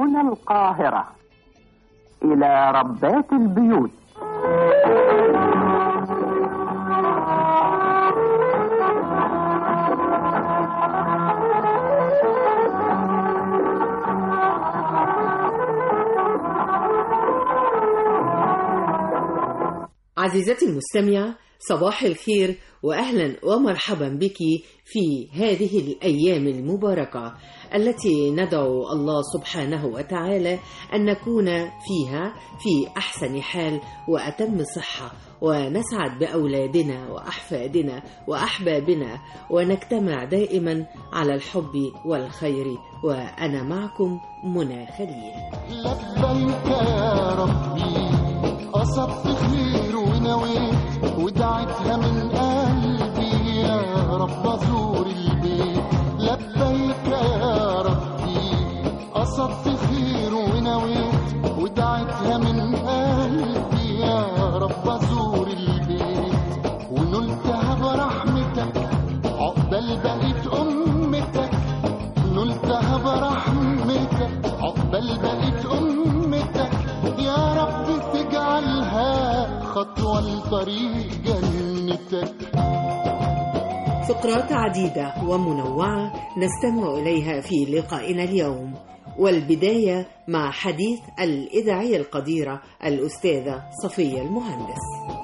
هنا القاهرة إلى ربات البيوت عزيزتي المستمعة صباح الخير وأهلا ومرحبا بك في هذه الأيام المباركة التي ندعو الله سبحانه وتعالى أن نكون فيها في أحسن حال وأتم صحة ونسعد بأولادنا وأحفادنا وأحبابنا ونجتمع دائما على الحب والخير وأنا معكم منى خليل لبيك يا ربي قصدت خير ونويت ودعتها من قلبي يا رب ازور البيت لبيك يا ربي قصدت خير ونويت ودعتها من قلبي يا رب ازور البيت ونلتها برحمتك عقبال بقيت امتك نلتها برحمتك عقبال بقيت امتك يا رب تجعلها خطوة لطريق جنتك فقرات عديدة ومنوعة نستمع إليها في لقائنا اليوم والبداية مع حديث الإذاعية القديرة الأستاذة صفية المهندس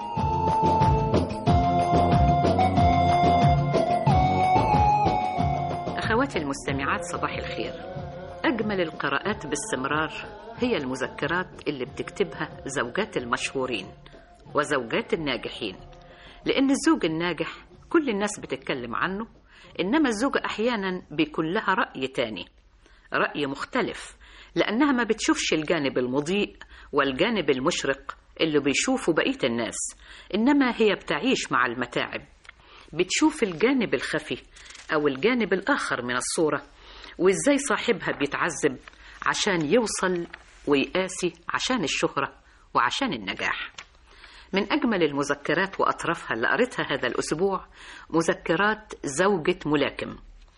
أخواتي المستمعات صباح الخير أجمل القراءات باستمرار هي المذكرات اللي بتكتبها زوجات المشهورين وزوجات الناجحين لأن الزوج الناجح كل الناس بتتكلم عنه إنما الزوجة أحيانا بيكون لها رأي تاني رأي مختلف لأنها ما بتشوفش الجانب المضيء والجانب المشرق اللي بيشوفه بقية الناس إنما هي بتعيش مع المتاعب بتشوف الجانب الخفي أو الجانب الآخر من الصورة وإزاي صاحبها بيتعذب عشان يوصل ويقاسي عشان الشهرة وعشان النجاح من أجمل المذكرات وأطرافها اللي قريتها هذا الأسبوع مذكرات زوجة ملاكم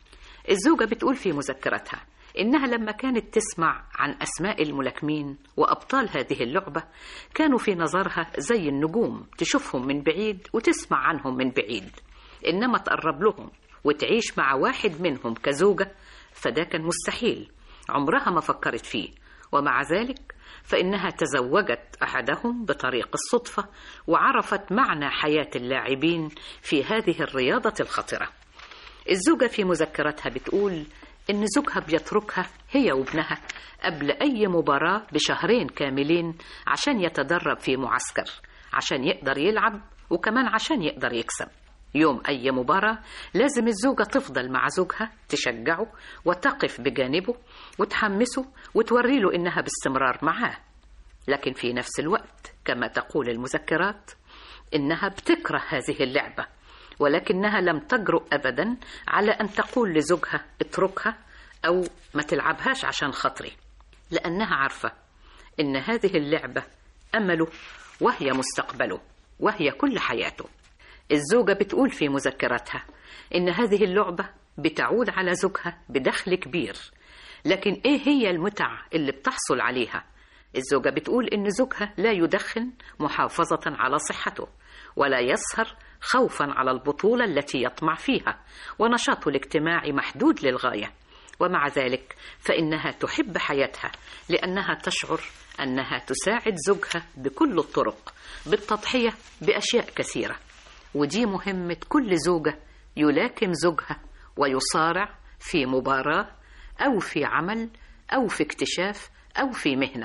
الزوجة بتقول في مذكرتها إنها لما كانت تسمع عن أسماء الملاكمين وأبطال هذه اللعبة كانوا في نظرها زي النجوم تشوفهم من بعيد وتسمع عنهم من بعيد إنما تقرب لهم وتعيش مع واحد منهم كزوجة فده كان مستحيل عمرها ما فكرت فيه ومع ذلك فإنها تزوجت أحدهم بطريق الصدفة وعرفت معنى حياة اللاعبين في هذه الرياضة الخطرة الزوجة في مذكرتها بتقول إن زوجها بيتركها هي وابنها قبل أي مباراة بشهرين كاملين عشان يتدرب في معسكر عشان يقدر يلعب وكمان عشان يقدر يكسب يوم أي مباراة لازم الزوجة تفضل مع زوجها تشجعه وتقف بجانبه وتحمسه وتوري له إنها باستمرار معاه لكن في نفس الوقت كما تقول المذكرات إنها بتكره هذه اللعبة ولكنها لم تجرؤ أبدا على أن تقول لزوجها اتركها أو ما تلعبهاش عشان خاطري لأنها عارفة إن هذه اللعبة أمله وهي مستقبله وهي كل حياته الزوجة بتقول في مذكراتها إن هذه اللعبة بتعود على زوجها بدخل كبير لكن إيه هي المتع اللي بتحصل عليها؟ الزوجة بتقول إن زوجها لا يدخن محافظة على صحته ولا يسهر خوفا على البطولة التي يطمع فيها ونشاطه الاجتماعي محدود للغاية ومع ذلك فإنها تحب حياتها لأنها تشعر أنها تساعد زوجها بكل الطرق بالتضحية بأشياء كثيرة ودي مهمة كل زوجة يلاكم زوجها ويصارع في مباراة أو في عمل أو في اكتشاف أو في مهنة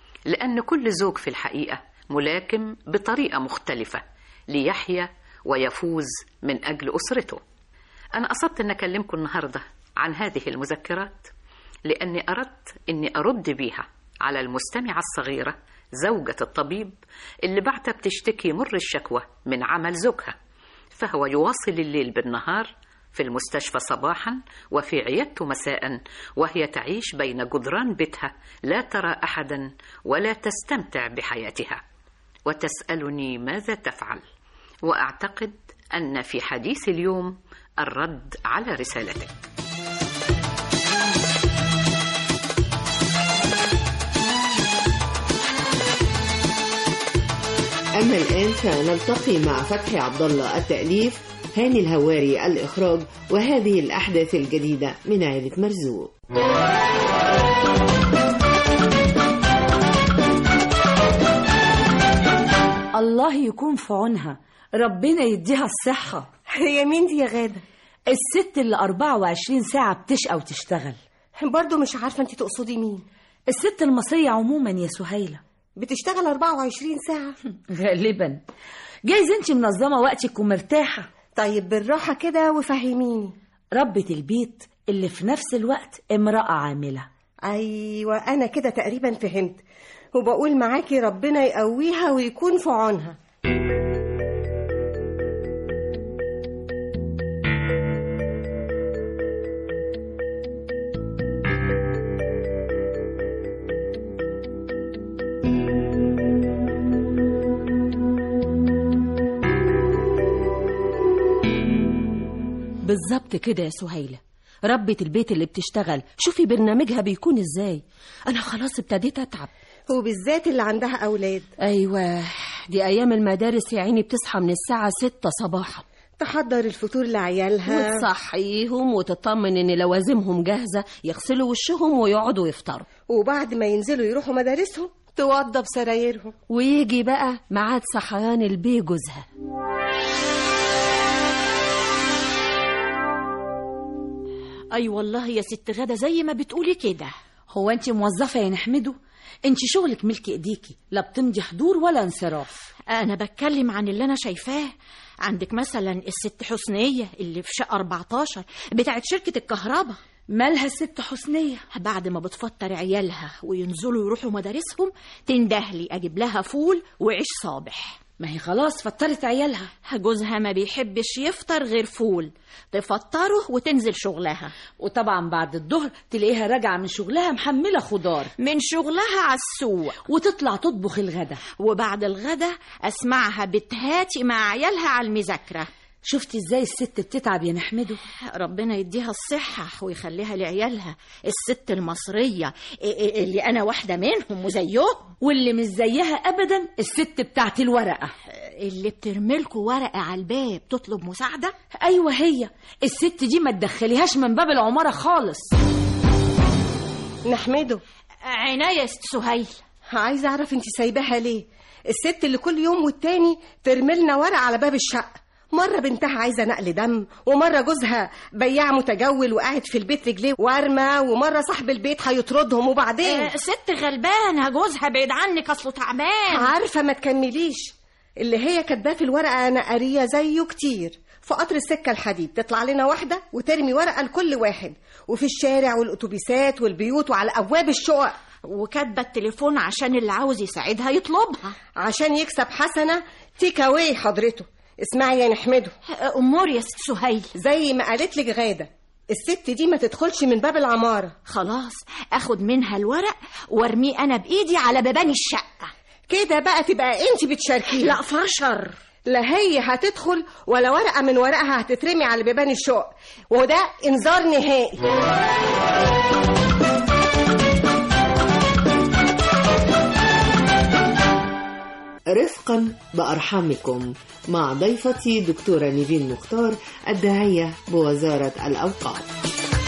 لأن كل زوج في الحقيقة ملاكم بطريقة مختلفة ليحيا ويفوز من أجل أسرته أنا قصدت أن أكلمكم النهاردة عن هذه المذكرات لأني أردت أني أرد بيها على المستمعة الصغيرة زوجة الطبيب اللي بعتها بتشتكي مر الشكوى من عمل زوجها فهو يواصل الليل بالنهار في المستشفى صباحا وفي عيادته مساء وهي تعيش بين جدران بيتها لا ترى احدا ولا تستمتع بحياتها وتسالني ماذا تفعل واعتقد ان في حديث اليوم الرد على رسالتك أما الآن فنلتقي مع فتحي عبد الله التأليف هاني الهواري الإخراج وهذه الأحداث الجديدة من عائلة مرزوق الله يكون في عونها ربنا يديها الصحة هي مين دي يا غادة؟ الست اللي 24 ساعة بتشقى وتشتغل برضو مش عارفة انت تقصدي مين الست المصرية عموما يا سهيلة بتشتغل 24 ساعة غالبا جايز انت منظمة وقتك ومرتاحة طيب بالراحة كده وفهميني ربة البيت اللي في نفس الوقت امرأة عاملة أيوة أنا كده تقريبا فهمت وبقول معاكي ربنا يقويها ويكون في عونها بالظبط كده يا سهيلة ربة البيت اللي بتشتغل شوفي برنامجها بيكون ازاي انا خلاص ابتديت اتعب وبالذات اللي عندها أولاد ايوه دي ايام المدارس يا عيني بتصحى من الساعة ستة صباحا تحضر الفطور لعيالها وتصحيهم وتطمن ان لوازمهم جاهزة يغسلوا وشهم ويقعدوا يفطروا وبعد ما ينزلوا يروحوا مدارسهم توضب سرايرهم ويجي بقى ميعاد صحيان البي جوزها اي والله يا ست غدا زي ما بتقولي كده هو انت موظفة يا نحمده انت شغلك ملك ايديكي لا بتمضي حضور ولا انصراف انا بتكلم عن اللي انا شايفاه عندك مثلا الست حسنية اللي في شقة 14 بتاعت شركة الكهرباء مالها الست حسنية بعد ما بتفطر عيالها وينزلوا يروحوا مدارسهم تندهلي اجيب لها فول وعيش صابح ما هي خلاص فطرت عيالها جوزها ما بيحبش يفطر غير فول تفطره وتنزل شغلها وطبعا بعد الظهر تلاقيها راجعة من شغلها محملة خضار من شغلها على السوق وتطلع تطبخ الغدا وبعد الغدا اسمعها بتهاتي مع عيالها على المذاكره شفتي ازاي الست بتتعب يا نحمده ربنا يديها الصحة ويخليها لعيالها الست المصرية اللي أنا واحدة منهم وزيهم واللي مش زيها ابدا الست بتاعت الورقة اللي بترملكوا ورقة على الباب تطلب مساعدة ايوه هي الست دي ما تدخليهاش من باب العمارة خالص نحمده عناية يا ست سهيل عايزة أعرف انت سايباها ليه الست اللي كل يوم والتاني ترملنا ورق على باب الشقة مرة بنتها عايزة نقل دم ومرة جوزها بياع متجول وقاعد في البيت رجليه وارمة ومرة صاحب البيت هيطردهم وبعدين آه، ست غلبانة جوزها بعيد عنك أصله تعبان عارفة ما تكمليش اللي هي كاتباه في الورقة أنا قارية زيه كتير في قطر السكة الحديد تطلع لنا واحدة وترمي ورقة لكل واحد وفي الشارع والأتوبيسات والبيوت وعلى أبواب الشقق وكاتبة التليفون عشان اللي عاوز يساعدها يطلبها عشان يكسب حسنة تيك اواي حضرته اسمعي يا نحمده آه، أمور يا ست سهيل زي ما قالت لك غادة الست دي ما تدخلش من باب العمارة خلاص اخد منها الورق وارميه انا بايدي على بيبان الشقه كده بقى تبقى انت بتشاركيها لا فشر لا هي هتدخل ولا ورقة من ورقها هتترمي على بيبان الشقق وده انذار نهائي رفقا بأرحامكم مع ضيفتي دكتورة نيفين مختار الداعية بوزارة الأوقاف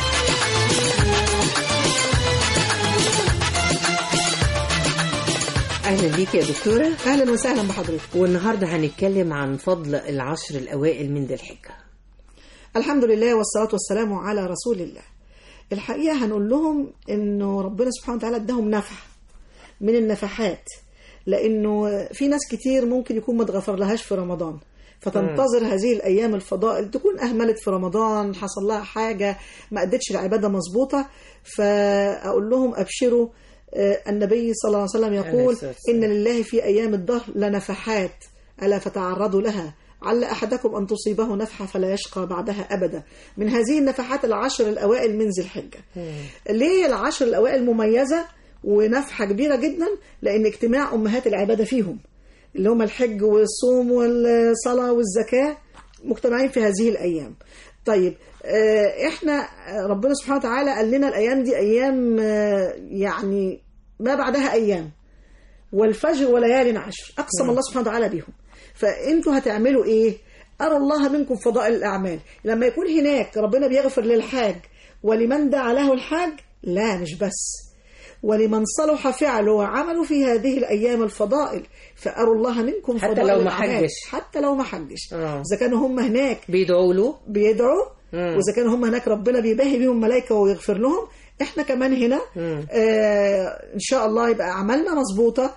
أهلا بيك يا دكتورة اهلا وسهلا بحضرتك والنهاردة هنتكلم عن فضل العشر الأوائل من ذي الحجة الحمد لله والصلاه والسلام على رسول الله الحقيقه هنقول لهم انه ربنا سبحانه وتعالى اداهم نفحه من النفحات لانه في ناس كتير ممكن يكون ما اتغفر لهاش في رمضان فتنتظر هذه الايام الفضائل تكون اهملت في رمضان حصل لها حاجه ما ادتش العباده مظبوطه فاقول لهم ابشروا آه، النبي صلى الله عليه وسلم يقول الصلاة والسلام. ان لله في ايام الدهر لنفحات الا فتعرضوا لها عل احدكم ان تصيبه نفحه فلا يشقى بعدها ابدا من هذه النفحات العشر الاوائل من ذي الحجه ليه العشر الاوائل مميزه ونفحه كبيره جدا لان اجتماع امهات العباده فيهم اللي هم الحج والصوم والصلاه والزكاه مجتمعين في هذه الايام طيب آه، احنا آه، ربنا سبحانه وتعالى قال لنا الايام دي ايام آه، يعني ما بعدها ايام والفجر وليال عشر اقسم الله سبحانه وتعالى بهم فانتوا هتعملوا ايه ارى الله منكم فضائل الاعمال لما يكون هناك ربنا بيغفر للحاج ولمن دعا له الحاج لا مش بس ولمن صلح فعله وعمله في هذه الايام الفضائل فاروا الله منكم حتى فضائل لو ما الأعمال. حجش. حتى لو ما حجش آه. اذا كانوا هم هناك بيدعوا له بيدعوا مم. واذا كانوا هم هناك ربنا بيباهي بيهم ملائكه ويغفر لهم احنا كمان هنا مم. آه ان شاء الله يبقى اعمالنا مظبوطه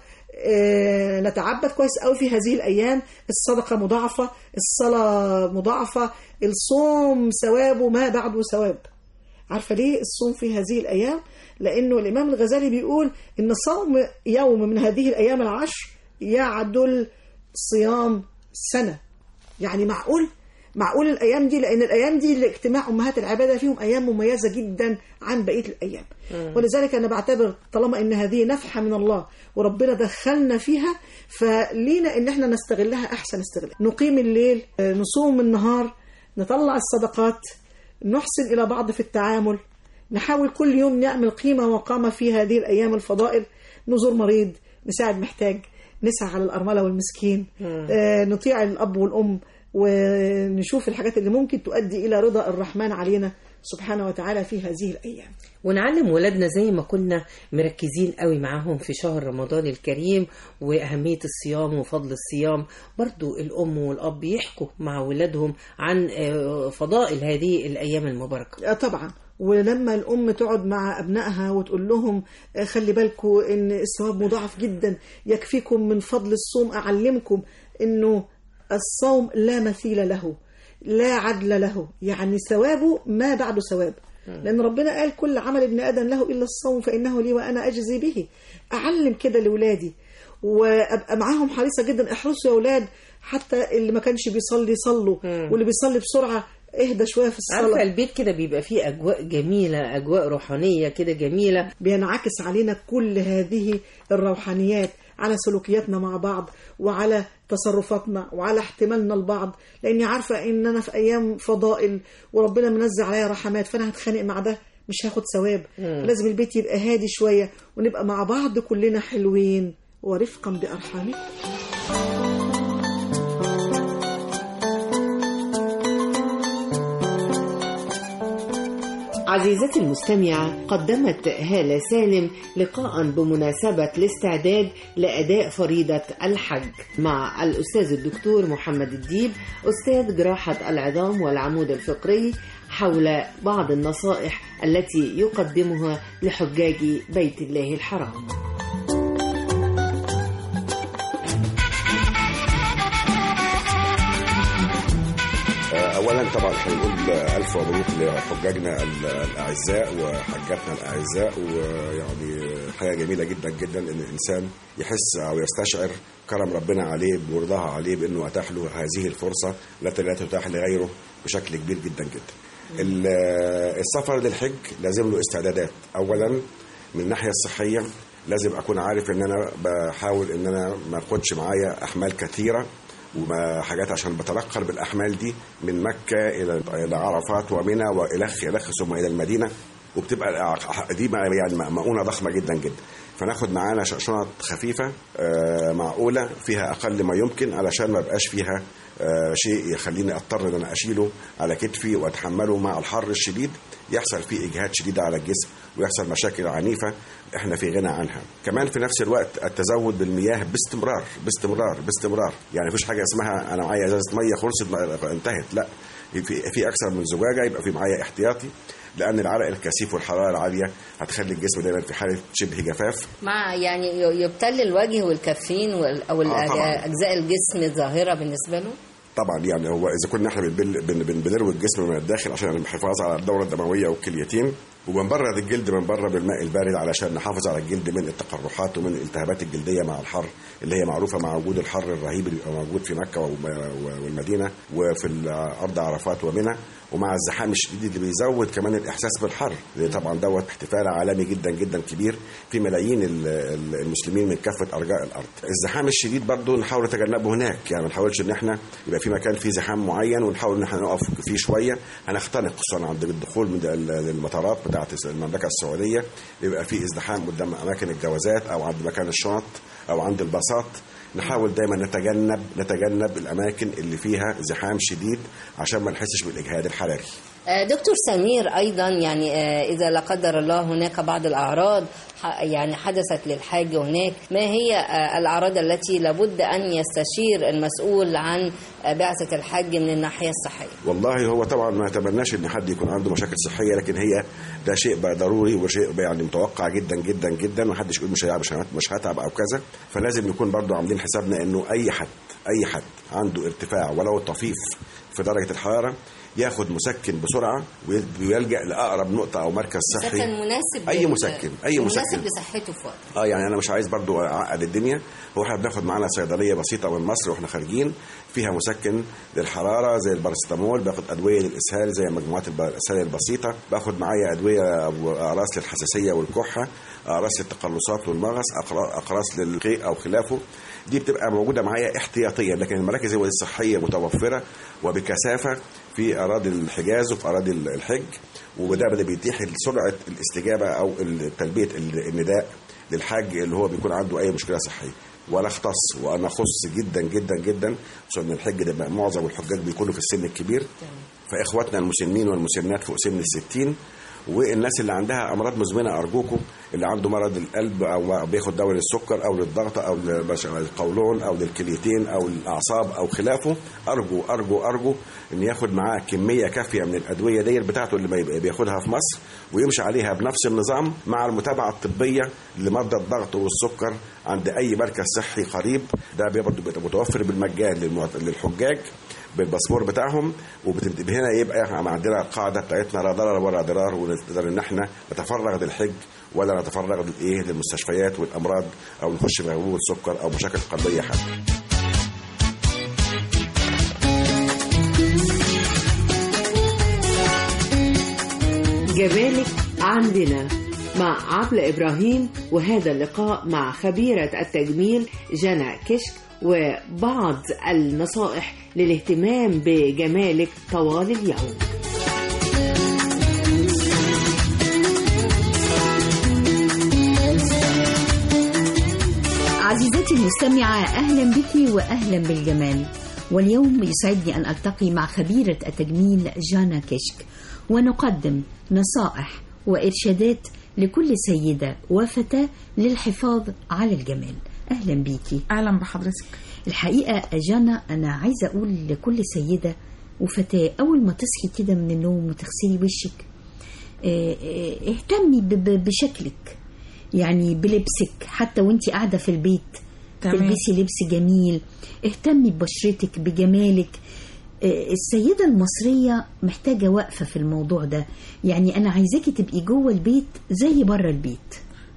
آه نتعبد كويس قوي في هذه الايام الصدقه مضاعفه الصلاه مضاعفه الصوم ثوابه ما بعده ثواب عارفه ليه الصوم في هذه الايام لانه الامام الغزالي بيقول ان صوم يوم من هذه الايام العشر يعدل صيام سنه يعني معقول معقول الايام دي لان الايام دي لاجتماع امهات العباده فيهم ايام مميزه جدا عن بقيه الايام ولذلك انا بعتبر طالما ان هذه نفحه من الله وربنا دخلنا فيها فلينا ان احنا نستغلها احسن استغلال نقيم الليل آه، نصوم النهار نطلع الصدقات نحسن الى بعض في التعامل نحاول كل يوم نعمل قيمه وقامه في هذه الايام الفضائل نزور مريض نساعد محتاج نسعى على الارمله والمسكين آه، نطيع الاب والام ونشوف الحاجات اللي ممكن تؤدي الى رضا الرحمن علينا سبحانه وتعالى في هذه الايام ونعلم ولادنا زي ما كنا مركزين قوي معاهم في شهر رمضان الكريم وأهمية الصيام وفضل الصيام برضو الأم والأب يحكوا مع ولادهم عن آه، فضائل هذه الأيام المباركة آه، طبعا ولما الام تقعد مع ابنائها وتقول لهم آه، خلي بالكم ان الثواب مضاعف جدا يكفيكم من فضل الصوم اعلمكم انه الصوم لا مثيل له لا عدل له يعني ثوابه ما بعد ثواب لان ربنا قال كل عمل ابن ادم له الا الصوم فانه لي وانا اجزي به اعلم كده لاولادي وابقى معاهم حريصه جدا احرصوا يا اولاد حتى اللي ما كانش بيصلي صلوا واللي بيصلي بسرعه اهدى شويه في الصلاه عارفة البيت كده بيبقى فيه أجواء جميلة أجواء روحانية كده جميلة بينعكس علينا كل هذه الروحانيات على سلوكياتنا مع بعض وعلى تصرفاتنا وعلى احتمالنا لبعض لاني عارفه ان انا في ايام فضائل وربنا منزل عليا رحمات فانا هتخانق مع ده مش هاخد ثواب لازم البيت يبقى هادي شويه ونبقى مع بعض كلنا حلوين ورفقا بارحامكم عزيزتي المستمعة قدمت هالة سالم لقاء بمناسبة الاستعداد لأداء فريضة الحج مع الأستاذ الدكتور محمد الديب أستاذ جراحة العظام والعمود الفقري حول بعض النصائح التي يقدمها لحجاج بيت الله الحرام اولا طبعا هنقول الف مبروك لحجاجنا ال- الاعزاء وحجاتنا الاعزاء ويعني حاجه جميله جدا جدا ان الانسان يحس او يستشعر كرم ربنا عليه ورضاها عليه بانه اتاح له هذه الفرصه التي لا تتاح لغيره بشكل كبير جدا جدا. ال- السفر للحج لازم له استعدادات اولا من الناحيه الصحيه لازم اكون عارف ان انا بحاول ان انا ما اخدش معايا احمال كثيره وما حاجات عشان بتنقل بالاحمال دي من مكه الى الى عرفات ومنى والخ الخ ثم الى المدينه وبتبقى دي يعني مؤونه ضخمه جدا جدا فناخد معانا ش- شنط خفيفه آه، معقوله فيها اقل ما يمكن علشان ما يبقاش فيها آه، شيء يخليني اضطر ان انا اشيله على كتفي واتحمله مع الحر الشديد يحصل فيه اجهاد شديد على الجسم ويحصل مشاكل عنيفه احنا في غنى عنها كمان في نفس الوقت التزود بالمياه باستمرار باستمرار باستمرار يعني مفيش حاجه اسمها انا معايا ازازه ميه خلصت ما- انتهت لا في في اكثر من زجاجه يبقى في معايا احتياطي لان العرق الكثيف والحراره العاليه هتخلي الجسم دايما في حاله شبه جفاف مع يعني ي- يبتل الوجه والكفين وال- او آه، طبعاً. اجزاء الجسم ظاهره بالنسبه له طبعا يعني هو اذا كنا احنا بنبل- بن- بن- بنروي الجسم من الداخل عشان الحفاظ على الدوره الدمويه والكليتين وبنبرد الجلد من بره بالماء البارد علشان نحافظ على الجلد من التقرحات ومن الالتهابات الجلديه مع الحر اللي هي معروفه مع وجود الحر الرهيب اللي بيبقى موجود في مكه وم- والمدينه وفي ارض عرفات ومنى ومع الزحام الشديد اللي بيزود كمان الاحساس بالحر لأن طبعا دوت احتفال عالمي جدا جدا كبير في ملايين ال- ال- المسلمين من كافه ارجاء الارض الزحام الشديد برضو نحاول نتجنبه هناك يعني ما نحاولش ان احنا يبقى في مكان فيه زحام معين ونحاول ان احنا نقف فيه شويه هنختنق خصوصا عند الدخول من ال- المطارات بتاعه المملكه السعوديه بيبقى في ازدحام قدام اماكن الجوازات او عند مكان الشنط او عند البساط نحاول دايما نتجنب نتجنب الاماكن اللي فيها زحام شديد عشان ما نحسش بالاجهاد الحراري آه، دكتور سمير ايضا يعني آه، اذا لا قدر الله هناك بعض الاعراض ح- يعني حدثت للحاج هناك ما هي آه، الاعراض التي لابد ان يستشير المسؤول عن آه، بعثه الحج من الناحيه الصحيه والله هو طبعا ما اتمناش ان حد يكون عنده مشاكل صحيه لكن هي ده شيء بقى ضروري وشيء بقى يعني متوقع جدا جدا جدا ما حدش يقول مش هيعب مش هت- مش هتعب او كذا فلازم نكون برضو عاملين حسابنا انه اي حد اي حد عنده ارتفاع ولو طفيف في درجه الحراره ياخد مسكن بسرعه وي- ويلجا لاقرب نقطه او مركز صحي مسكن مناسب اي لل- مسكن اي مناسب مسكن لصحته في وقت اه يعني انا مش عايز برضو اعقد الدنيا هو احنا بناخد معانا صيدليه بسيطه من مصر واحنا خارجين فيها مسكن للحراره زي البارستامول باخد ادويه للاسهال زي مجموعات الب- الاسهال البسيطه باخد معايا ادويه او اقراص للحساسيه والكحه اقراص للتقلصات والمغص أقرا- اقراص للقيء او خلافه دي بتبقى موجوده معايا احتياطيا لكن المراكز الصحيه متوفره وبكثافه في اراضي الحجاز وفي اراضي الحج وده بدا بيتيح سرعه الاستجابه او تلبيه النداء للحاج اللي هو بيكون عنده اي مشكله صحيه ولا اختص وانا اخص جدا جدا جدا خصوصا ان الحج ده بقى معظم الحجاج بيكونوا في السن الكبير فاخواتنا المسنين والمسنات فوق سن الستين والناس اللي عندها امراض مزمنه ارجوكم اللي عنده مرض القلب او بياخد دواء للسكر او للضغط او للقولون او للكليتين او الاعصاب او خلافه ارجو ارجو ارجو ان ياخد معاه كميه كافيه من الادويه دي بتاعته اللي بيبقى بياخدها في مصر ويمشي عليها بنفس النظام مع المتابعه الطبيه لمرضى الضغط والسكر عند اي مركز صحي قريب ده برضه بيبقى متوفر بالمجان للمعت- للحجاج بالباسبور بتاعهم وبتبقى هنا يبقى عندنا القاعده بتاعتنا لا ضرر ولا ضرار ونقدر ان احنا نتفرغ للحج ولا نتفرغ للايه للمستشفيات والامراض او نخش في غيبوبه سكر او مشاكل قلبيه حتى جمالك عندنا مع عبلة إبراهيم وهذا اللقاء مع خبيرة التجميل جنى كشك وبعض النصائح للاهتمام بجمالك طوال اليوم عزيزتي المستمعة أهلا بك وأهلا بالجمال واليوم يسعدني أن ألتقي مع خبيرة التجميل جانا كشك ونقدم نصائح وإرشادات لكل سيدة وفتاة للحفاظ على الجمال أهلا بيكي اهلا بحضرتك الحقيقة جانا أنا عايزة أقول لكل سيدة وفتاة أول ما تصحي كده من النوم وتغسلي وشك آه، آه، اهتمي ب- ب- بشكلك يعني بلبسك حتى وانت قاعدة في البيت تمام. تلبسي لبس جميل اهتمي ببشرتك بجمالك آه، السيدة المصرية محتاجة وقفة في الموضوع ده يعني أنا عايزاكي تبقي جوه البيت زي بره البيت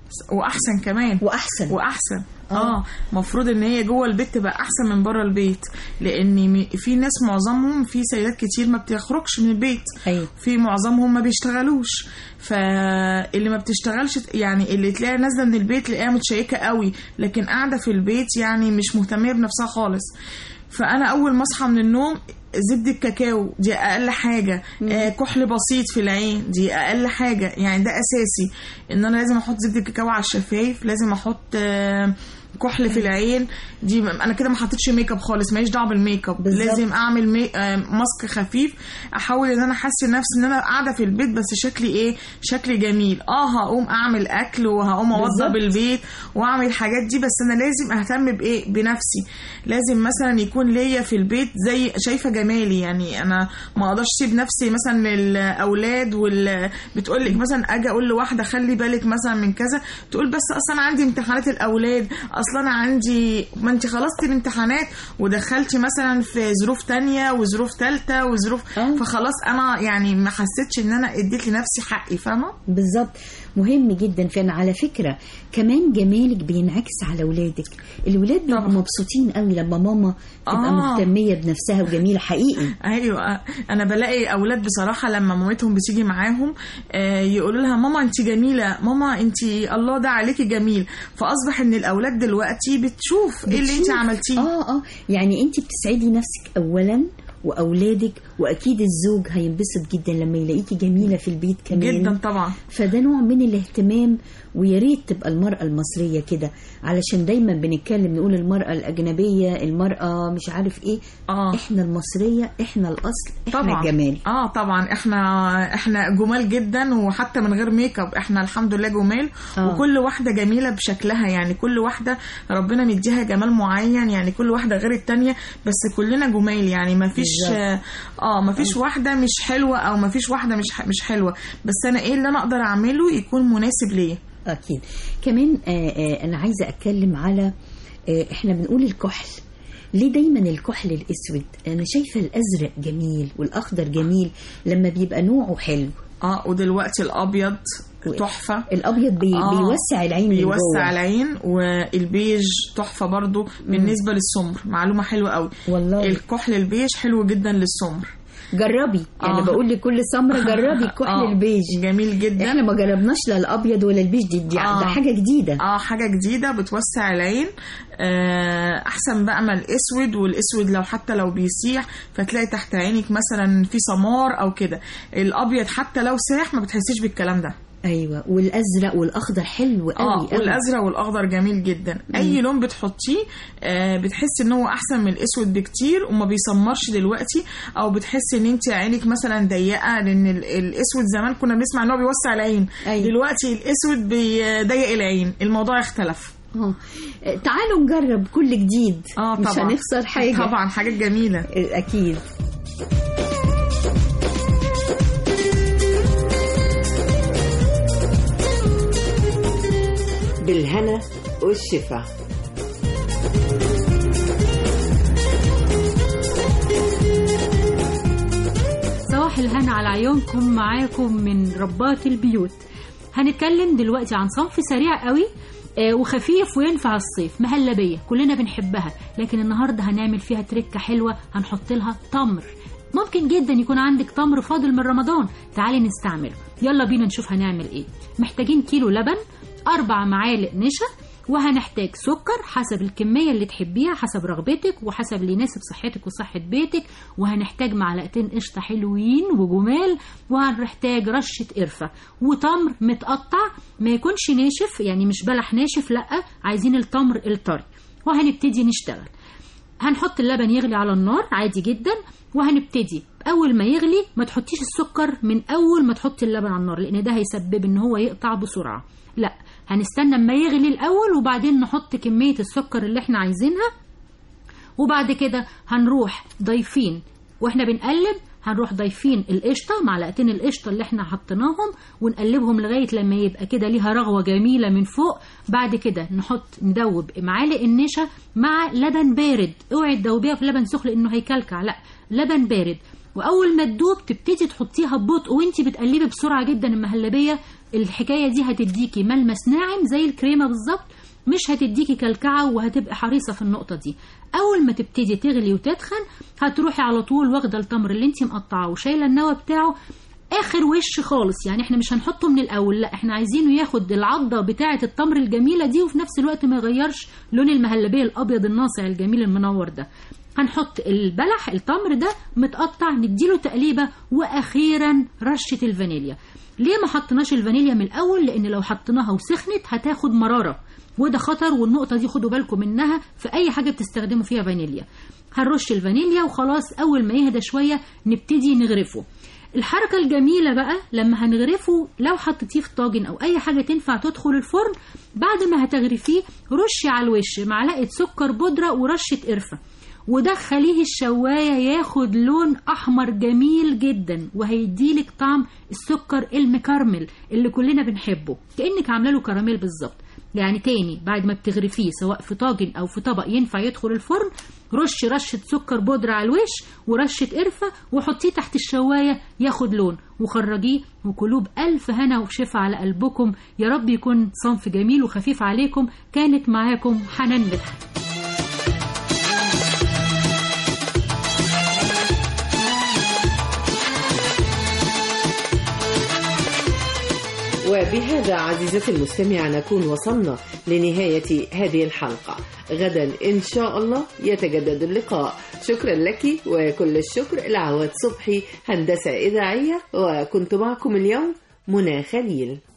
واحسن كمان واحسن واحسن اه المفروض ان هي جوه البيت تبقى احسن من بره البيت لان م- في ناس معظمهم في سيدات كتير ما بتخرجش من البيت أيوة. في معظمهم ما بيشتغلوش فاللي ما بتشتغلش يعني اللي تلاقيها نازله من البيت تلاقيها متشيكه قوي لكن قاعده في البيت يعني مش مهتميه بنفسها خالص فانا اول ما اصحى من النوم زبدة الكاكاو دي اقل حاجه آه كحل بسيط في العين دي اقل حاجه يعني ده اساسي ان انا لازم احط زبدة الكاكاو على الشفايف لازم احط آه كحل في العين دي انا كده ما حطيتش ميك اب خالص ماليش دعوه بالميك اب بالظبط. لازم اعمل مي... آه، ماسك خفيف احاول ان انا احسن نفسي ان انا قاعده في البيت بس شكلي ايه شكلي جميل اه هقوم اعمل اكل وهقوم اوضب بالظبط. البيت واعمل الحاجات دي بس انا لازم اهتم بايه بنفسي لازم مثلا يكون ليا في البيت زي شايفه جمالي يعني انا ما اقدرش اسيب نفسي مثلا للاولاد وال بتقول لك مثلا اجي اقول لواحده خلي بالك مثلا من كذا تقول بس اصلا انا عندي امتحانات الاولاد اصلا انا عندي ما انت خلصتي الامتحانات ودخلتي مثلا في ظروف تانية وظروف ثالثه وظروف فخلاص انا يعني ما حسيتش ان انا اديت لنفسي حقي فاهمه بالظبط مهم جدا فانا على فكره كمان جمالك بينعكس على اولادك الولاد بيبقوا مبسوطين قوي لما ماما تبقى آه. مهتميه بنفسها وجميله حقيقي ايوه انا بلاقي اولاد بصراحه لما مامتهم بتيجي معاهم آه، يقولوا لها ماما انت جميله ماما انت الله ده عليكي جميل فاصبح ان الاولاد دلوقتي بتشوف ايه اللي انت بتشوف. عملتيه اه اه يعني انت بتسعدي نفسك اولا واولادك واكيد الزوج هينبسط جدا لما يلاقيكي جميله في البيت كمان جدا طبعا فده نوع من الاهتمام ويا ريت تبقى المرأة المصرية كده علشان دايما بنتكلم نقول المرأة الأجنبية المرأة مش عارف ايه آه. احنا المصرية احنا الأصل احنا طبعا الجمال اه طبعا احنا احنا جمال جدا وحتى من غير ميك اب احنا الحمد لله جمال آه. وكل واحده جميله بشكلها يعني كل واحده ربنا مديها جمال معين يعني كل واحده غير التانية بس كلنا جمال يعني ما فيش بالظبط. اه ما فيش واحده مش حلوه او ما فيش واحده مش ح- مش حلوه بس انا ايه اللي انا اقدر اعمله يكون مناسب ليا أكيد كمان آه آه أنا عايزة أتكلم على آه إحنا بنقول الكحل ليه دايما الكحل الأسود أنا شايفة الأزرق جميل والأخضر جميل لما بيبقى نوعه حلو اه ودلوقتي الابيض تحفه الابيض بي آه، بيوسع العين من بيوسع جوه. العين والبيج تحفه برضو بالنسبه للسمر معلومه حلوه قوي والله الكحل البيج حلو جدا للسمر جربي يعني آه. بقول لكل سمرة جربي الكحل آه، البيج جميل جدا احنا ما جربناش لا الابيض ولا البيج دي, دي آه. ده حاجه جديده اه حاجه جديده بتوسع العين آه احسن بقى ما الاسود والاسود لو حتى لو بيسيح فتلاقي تحت عينك مثلا في سمار او كده الابيض حتى لو ساح ما بتحسيش بالكلام ده ايوه والازرق والاخضر حلو قوي اه قوي. والازرق والاخضر جميل جدا اي لون بتحطيه آه بتحسي ان هو احسن من الاسود بكتير وما بيسمرش دلوقتي او بتحسي ان انت عينك مثلا ضيقه لان ال- الاسود زمان كنا بنسمع ان هو بيوسع العين أيوة. دلوقتي الاسود بيضيق العين الموضوع اختلف اه تعالوا نجرب كل جديد اه مش طبعا هنخسر حاجه طبعا حاجات جميله اكيد بالهنا والشفا صباح الهنا على عيونكم معاكم من ربات البيوت هنتكلم دلوقتي عن صنف سريع قوي آه، وخفيف وينفع الصيف مهلبية كلنا بنحبها لكن النهاردة هنعمل فيها تركة حلوة هنحط لها تمر ممكن جدا يكون عندك تمر فاضل من رمضان تعالي نستعمله يلا بينا نشوف هنعمل ايه محتاجين كيلو لبن أربع معالق نشا وهنحتاج سكر حسب الكمية اللي تحبيها حسب رغبتك وحسب اللي يناسب صحتك وصحة بيتك وهنحتاج معلقتين قشطة حلوين وجمال وهنحتاج رشة قرفة وتمر متقطع ما يكونش ناشف يعني مش بلح ناشف لأ عايزين التمر الطري وهنبتدي نشتغل هنحط اللبن يغلي على النار عادي جدا وهنبتدي اول ما يغلي ما تحطيش السكر من اول ما تحطي اللبن على النار لان ده هيسبب ان هو يقطع بسرعه لا هنستنى اما يغلي الاول وبعدين نحط كميه السكر اللي احنا عايزينها وبعد كده هنروح ضايفين واحنا بنقلب هنروح ضايفين القشطه معلقتين القشطه اللي احنا حطيناهم ونقلبهم لغايه لما يبقى كده ليها رغوه جميله من فوق بعد كده نحط ندوب معالق النشا مع لبن بارد اوعي تدوبيها في لبن سخن لانه هيكلكع لا لبن بارد واول ما تدوب تبتدي تحطيها ببطء وانت بتقلبي بسرعه جدا المهلبيه الحكايه دي هتديكي ملمس ناعم زي الكريمه بالظبط مش هتديكي كلكعه وهتبقى حريصه في النقطه دي اول ما تبتدي تغلي وتدخن هتروحي على طول واخده التمر اللي انت مقطعاه وشايله النوى بتاعه اخر وش خالص يعني احنا مش هنحطه من الاول لا احنا عايزينه ياخد العضه بتاعه التمر الجميله دي وفي نفس الوقت ما يغيرش لون المهلبيه الابيض الناصع الجميل المنور ده هنحط البلح التمر ده متقطع نديله تقليبه واخيرا رشه الفانيليا ليه ما حطيناش الفانيليا من الاول لان لو حطيناها وسخنت هتاخد مراره وده خطر والنقطه دي خدوا بالكم منها في اي حاجه بتستخدموا فيها فانيليا هنرش الفانيليا وخلاص اول ما يهدى شويه نبتدي نغرفه الحركة الجميلة بقى لما هنغرفه لو حطيتيه في طاجن أو أي حاجة تنفع تدخل الفرن بعد ما هتغرفيه رشي على الوش معلقة سكر بودرة ورشة قرفة ودخليه الشواية ياخد لون أحمر جميل جدا وهيديلك طعم السكر المكرمل اللي كلنا بنحبه كأنك عامله له كراميل بالظبط يعني تاني بعد ما بتغرفيه سواء في طاجن أو في طبق ينفع يدخل الفرن رش رشة سكر بودرة على الوش ورشة قرفة وحطيه تحت الشواية ياخد لون وخرجيه وكلوه بألف هنا وشفا على قلبكم يا رب يكون صنف جميل وخفيف عليكم كانت معاكم حنان مدحت وبهذا عزيزتي المستمعة نكون وصلنا لنهاية هذه الحلقة غدا إن شاء الله يتجدد اللقاء شكرا لك وكل الشكر لعواد صبحي هندسة إذاعية وكنت معكم اليوم منى خليل